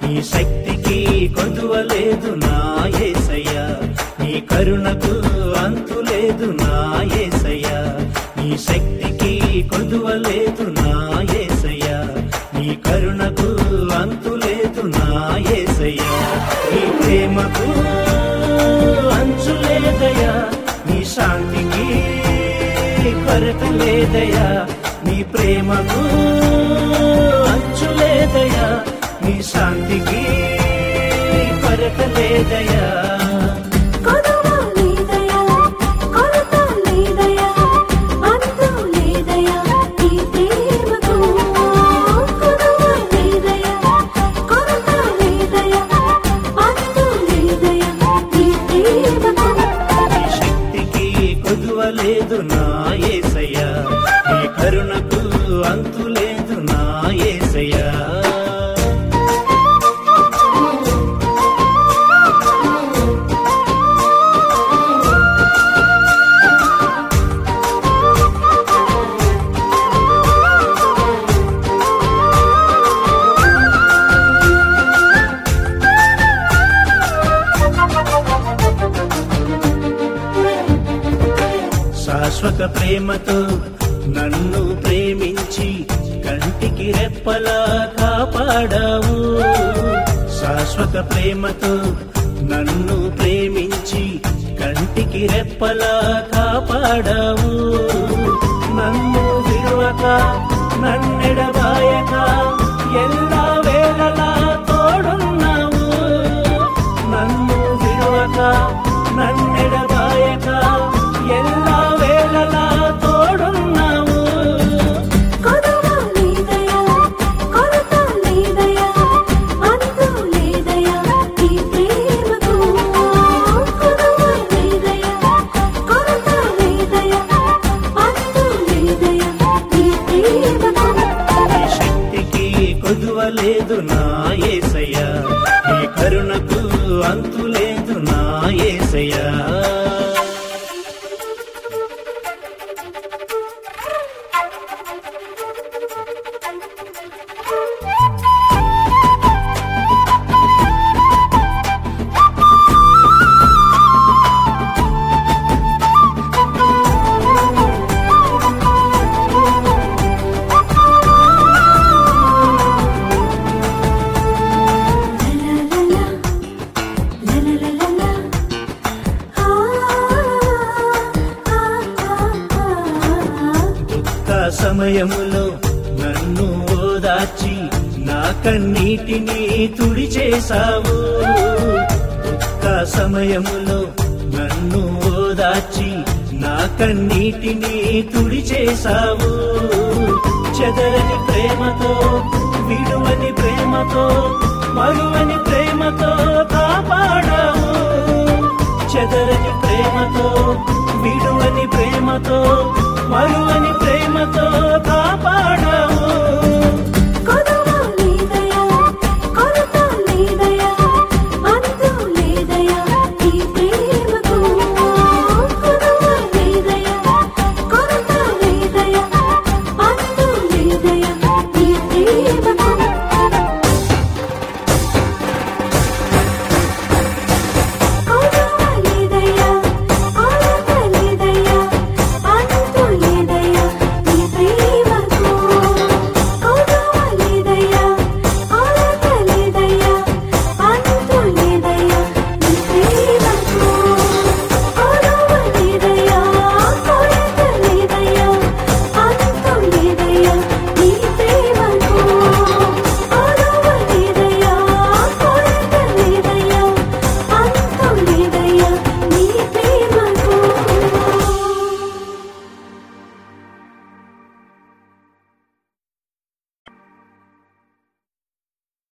నీ శక్తికి కొదువలేదు నా యేసయ్య నీ కరుణకు అంతు లేదు నా యేసయ్య నీ శక్తికి కొదువలేదు నా యేసయ్య నీ కరుణకు అంతు లేదు నా యేసయ్య నీ ప్రేమకు అంచు లేదయ్యా నీ శాంతికి కొరత లేదయ్యా నీ ప్రేమకు అంచు లేదయ్యా నీ శాంతికి కొరత లేదయ్యా కొదవ లేదయా కొరత లేదయా అంతు లేదయా ఈ ప్రేమకు కొదవ లేదయా కొరత లేదయా అంతు లేదయా ఈ ప్రేమకు నీ శక్తికి కొదువలేదు నా యేసయ్య నీ కరుణకు అంతు లేదు నా యేసయ్య శాశ్వత ప్రేమతో నన్ను ప్రేమించి కంటికి రెప్పలా కాపాడావు శాశ్వత ప్రేమతో నన్ను ప్రేమించి కంటికి రెప్పలా కాపాడావు నన్ను విడువక నన్నెడబాయక ఎల్లా వేళలా తోడున్నావు నన్ను విడువక నన్నెడబాయక ఎల్లా వేళలా తోడున్నావు కొదవ లేదయా కొరత లేదయా అంతు లేదయా ఈ ప్రేమకు కొదవ లేదయా కొరత లేదయా అంతు లేదయా ఈ ప్రేమకు నీ శక్తికి కొదువలేదు నా యేసయ్య నీ కరుణకు అంతు లేదు నా యేసయ్య దుఃఖ సమయములో నన్ను ఓదార్చి నా కన్నీటిని తుడిచేశావు దుఃఖ సమయములో నన్ను ఓదార్చి నా కన్నీటిని తుడిచేశావు చెదరని ప్రేమతో విడువని ప్రేమతో మరువని ప్రేమతో కాపాడావు చెదరని ప్రేమతో విడువని ప్రేమతో మరువని ప్రేమతో కాపాడావు కొదవ లేదయా కొరత లేదయా అంతు లేదయా ఈ ప్రేమకు కొదవ లేదయా కొరత లేదయా అంతు లేదయా ఈ ప్రేమకు